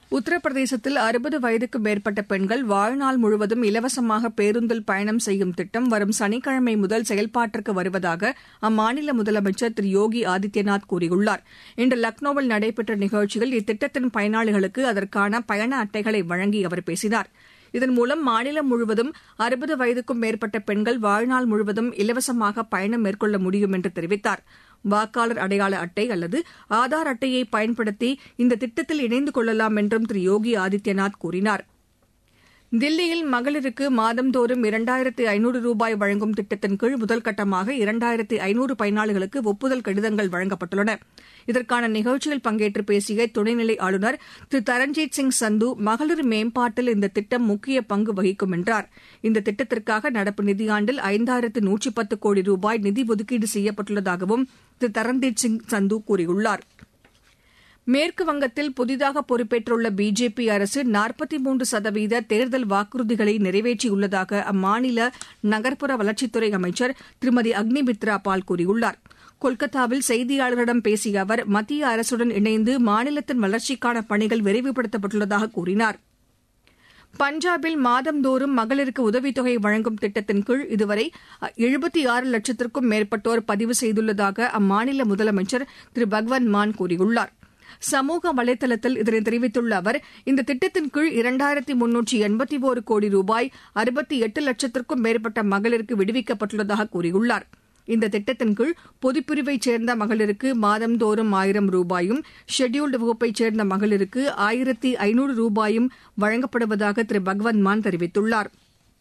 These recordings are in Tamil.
உத்தரப்பிரதேசத்தில் அறுபது வயதுக்கு மேற்பட்ட பெண்கள் வாழ்நாள் முழுவதும் இலவசமாக பேருந்தில் பயணம் செய்யும் திட்டம் வரும் சனிக்கிழமை முதல் செயல்பாட்டிற்கு வருவதாக அம்மாநில முதலமைச்சர் திரு யோகி ஆதித்யநாத் கூறியுள்ளார் இன்று லக்னோவில் நடைபெற்ற நிகழ்ச்சியில் இத்திட்டத்தின் பயனாளிகளுக்கு அதற்கான பயண அட்டைகளை வழங்கி அவர் பேசினார் இதன் மூலம் மாநிலம் முழுவதும் அறுபது வயதுக்கும் மேற்பட்ட பெண்கள் வாழ்நாள் முழுவதும் இலவசமாக பயணம் மேற்கொள்ள முடியும் என்று தெரிவித்தார் வாக்காளர் அடையாள அட்டை அல்லது ஆதார் அட்டையை பயன்படுத்தி இந்த திட்டத்தில் இணைந்து கொள்ளலாம் என்றும் திரு யோகி ஆதித்யநாத் கூறினார் தில்லியில் மகளிருக்கு மாதந்தோறும் இரண்டாயிரத்து ஐநூறு ரூபாய் வழங்கும் திட்டத்தின் கீழ் முதல் கட்டமாக இரண்டாயிரத்து ஐநூறு பயனாளிகளுக்கு ஒப்புதல் கடிதங்கள் வழங்கப்பட்டுள்ளன இதற்கான நிகழ்ச்சியில் பங்கேற்று பேசிய துணைநிலை ஆளுநர் திரு தரண்ஜீத் சிங் சந்து மகளிர் மேம்பாட்டில் இந்த திட்டம் முக்கிய பங்கு வகிக்கும் என்றார் இந்த திட்டத்திற்காக நடப்பு நிதியாண்டில் ஐந்தாயிரத்து நூற்றி பத்து கோடி ரூபாய் நிதி ஒதுக்கீடு செய்யப்பட்டுள்ளதாகவும் திரு தரண்ஜீத் சிங் சந்து கூறியுள்ளாா் மேற்கு வங்கத்தில் புதிதாக பொறுப்பேற்றுள்ள பிஜேபி அரசு நாற்பத்தி மூன்று சதவீத தேர்தல் வாக்குறுதிகளை நிறைவேற்றியுள்ளதாக அம்மாநில நகர்ப்புற வளர்ச்சித்துறை அமைச்சர் திருமதி அக்னிமித்ரா பால் கூறியுள்ளார் கொல்கத்தாவில் செய்தியாளர்களிடம் பேசிய அவர் மத்திய அரசுடன் இணைந்து மாநிலத்தின் வளர்ச்சிக்கான பணிகள் விரைவுபடுத்தப்பட்டுள்ளதாக கூறினார் பஞ்சாபில் மாதந்தோறும் மகளிருக்கு உதவித்தொகை வழங்கும் திட்டத்தின் கீழ் இதுவரை எழுபத்தி ஆறு லட்சத்திற்கும் மேற்பட்டோர் பதிவு செய்துள்ளதாக அம்மாநில முதலமைச்சர் திரு பகவந்த் மான் கூறியுள்ளார் சமூக வலைதளத்தில் இதனை தெரிவித்துள்ள அவர் இந்த திட்டத்தின் கீழ் இரண்டாயிரத்தி முன்னூற்றி எண்பத்தி ஒரு கோடி ரூபாய் அறுபத்தி எட்டு லட்சத்திற்கும் மேற்பட்ட மகளிருக்கு விடுவிக்கப்பட்டுள்ளதாக கூறியுள்ளார் இந்த திட்டத்தின் கீழ் பொதுப்பிரிவைச் சேர்ந்த மகளிருக்கு மாதந்தோறும் ஆயிரம் ரூபாயும் ஷெட்யூல்டு வகுப்பைச் சேர்ந்த மகளிருக்கு ஆயிரத்தி ஐநூறு ரூபாயும் வழங்கப்படுவதாக திரு பகவந்த் மான் தெரிவித்துள்ளாா்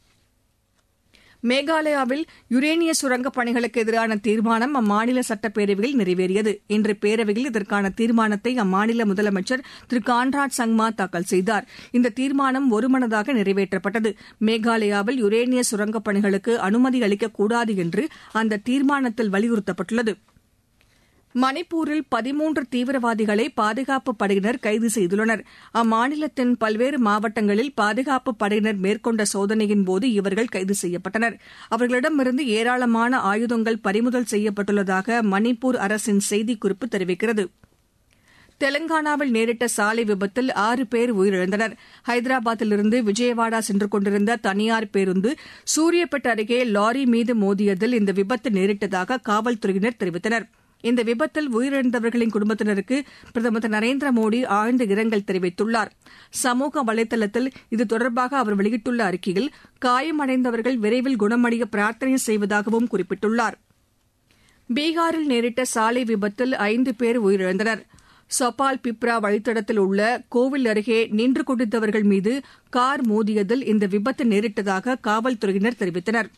மேகாலயாவில் யுரேனிய சுரங்கப் பணிகளுக்கு எதிரான தீர்மானம் அம்மாநில சட்டப்பேரவையில் நிறைவேறியது இன்று பேரவையில் இதற்கான தீர்மானத்தை அம்மாநில முதலமைச்சர் திரு கான்ராட் சங்மா தாக்கல் செய்தார் இந்த தீர்மானம் ஒருமனதாக நிறைவேற்றப்பட்டது மேகாலயாவில் யுரேனிய சுரங்கப் பணிகளுக்கு அனுமதி அளிக்கக்கூடாது என்று அந்த தீர்மானத்தில் வலியுறுத்தப்பட்டுள்ளது மணிப்பூரில் பதிமூன்று தீவிரவாதிகளை பாதுகாப்புப் படையினர் கைது செய்துள்ளனர் அம்மாநிலத்தின் பல்வேறு மாவட்டங்களில் பாதுகாப்புப் படையினர் மேற்கொண்ட சோதனையின்போது இவர்கள் கைது செய்யப்பட்டனர் அவர்களிடமிருந்து ஏராளமான ஆயுதங்கள் பறிமுதல் செய்யப்பட்டுள்ளதாக மணிப்பூர் அரசின் செய்திக்குறிப்பு தெரிவிக்கிறது தெலங்கானாவில் நேரிட்ட சாலை விபத்தில் ஆறு பேர் உயிரிழந்தனர் ஹைதராபாத்திலிருந்து விஜயவாடா சென்று கொண்டிருந்த தனியார் பேருந்து சூரியப்பேட் அருகே லாரி மீது மோதியதில் இந்த விபத்து நேரிட்டதாக காவல்துறையினர் தெரிவித்தனா் இந்த விபத்தில் உயிரிழந்தவர்களின் குடும்பத்தினருக்கு பிரதமர் திரு நரேந்திர மோடி ஆழ்ந்த இரங்கல் தெரிவித்துள்ளார் சமூக வலைதளத்தில் இது தொடர்பாக அவர் வெளியிட்டுள்ள அறிக்கையில் காயமடைந்தவர்கள் விரைவில் குணமடைய பிரார்த்தனை செய்வதாகவும் குறிப்பிட்டுள்ளார் பீகாரில் நேரிட்ட சாலை விபத்தில் ஐந்து பேர் உயிரிழந்தனர் சொபால் பிப்ரா வழித்தடத்தில் உள்ள கோவில் அருகே நின்று கொண்டிருந்தவர்கள் மீது கார் மோதியதில் இந்த விபத்து நேரிட்டதாக காவல்துறையினர் தெரிவித்தனா்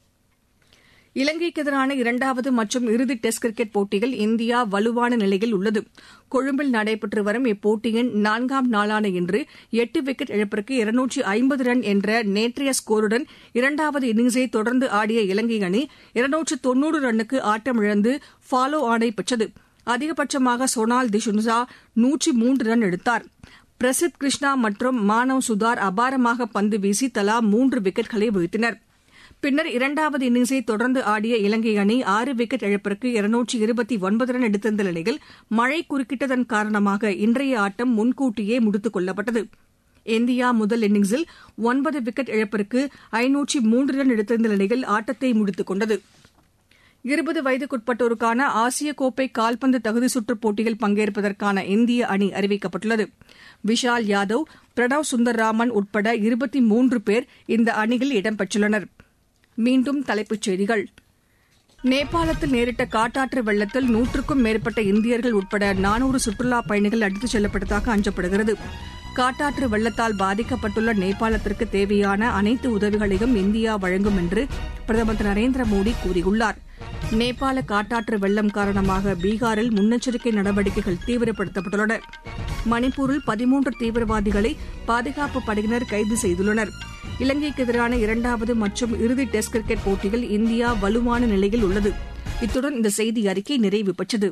இலங்கைக்கு எதிரான இரண்டாவது மற்றும் இறுதி டெஸ்ட் கிரிக்கெட் போட்டியில் இந்தியா வலுவான நிலையில் உள்ளது கொழும்பில் நடைபெற்று வரும் இப்போட்டியின் நான்காம் நாளான இன்று எட்டு விக்கெட் இழப்பிற்கு இருநூற்றி ஐம்பது ரன் என்ற நேற்றைய ஸ்கோருடன் இரண்டாவது இன்னிங்ஸை தொடர்ந்து ஆடிய இலங்கை அணி இருநூற்று தொன்னூறு ரன்னுக்கு ஆட்டமிழந்து ஃபாலோ ஆனை பெற்றது அதிகபட்சமாக சோனால் திஷுன்சா நூற்றி மூன்று ரன் எடுத்தார் பிரசித் கிருஷ்ணா மற்றும் மானவ் சுதார் அபாரமாக பந்து வீசி தலா மூன்று விக்கெட்களை வீழ்த்தினர் பின்னர் இரண்டாவது இன்னிங்ஸை தொடர்ந்து ஆடிய இலங்கை அணி ஆறு விக்கெட் இழப்பிற்கு இருநூற்றி இருபத்தி ஒன்பது ரன் எடுத்திருந்த நிலையில் மழை குறுக்கிட்டதன் காரணமாக இன்றைய ஆட்டம் முன்கூட்டியே முடித்துக் கொள்ளப்பட்டது இந்தியா முதல் இன்னிங்ஸில் ஒன்பது விக்கெட் இழப்பிற்கு ஐநூற்றி மூன்று ரன் எடுத்திருந்த நிலையில் ஆட்டத்தை முடித்துக் கொண்டது இருபது வயதுக்குட்பட்டோருக்கான ஆசிய கோப்பை கால்பந்து தகுதி சுற்றுப் போட்டியில் பங்கேற்பதற்கான இந்திய அணி அறிவிக்கப்பட்டுள்ளது விஷால் யாதவ் பிரணவ் சுந்தர்ராமன் உட்பட இருபத்தி மூன்று பேர் இந்த அணியில் இடம்பெற்றுள்ளனா் மீண்டும் தலைப்புச் செய்திகள் நேபாளத்தில் நேரிட்ட காட்டாற்று வெள்ளத்தில் நூற்றுக்கும் மேற்பட்ட இந்தியர்கள் உட்பட நானூறு சுற்றுலாப் பயணிகள் அடித்துச் செல்லப்பட்டதாக அஞ்சப்படுகிறது காட்டாற்று வெள்ளத்தால் பாதிக்கப்பட்டுள்ள நேபாளத்திற்கு தேவையான அனைத்து உதவிகளையும் இந்தியா வழங்கும் என்று பிரதமர் திரு நரேந்திர மோடி கூறியுள்ளார் நேபாள காட்டாற்று வெள்ளம் காரணமாக பீகாரில் முன்னெச்சரிக்கை நடவடிக்கைகள் தீவிரப்படுத்தப்பட்டுள்ளன மணிப்பூரில் பதிமூன்று தீவிரவாதிகளை பாதுகாப்பு படையினர் கைது செய்துள்ளனர் இலங்கைக்கு எதிரான இரண்டாவது மற்றும் இறுதி டெஸ்ட் கிரிக்கெட் போட்டியில் இந்தியா வலுவான நிலையில் உள்ளது இத்துடன் இந்த செய்தி அறிக்கை நிறைவு பெற்றது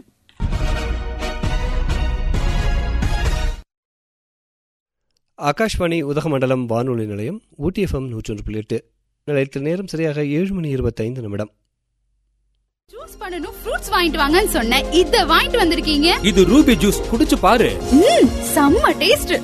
ஆகாஷ்வாணி உதகமண்டலம் வானொலி நிலையம் ஊட்டி எஃப்எம் நூற்றொன்று புள்ளி எட்டு நிலையத்தில் நேரம் சரியாக ஏழு மணி இருபத்தைந்து நிமிடம் ஜூஸ் பண்ணனும் ஃப்ரூட்ஸ் வாங்கிட்டு வாங்கன்னு சொன்னேன் இத வாங்கிட்டு வந்திருக்கீங்க இது ரூபி ஜூஸ் குடிச்சு பாரு ம் செம்ம டேஸ்ட்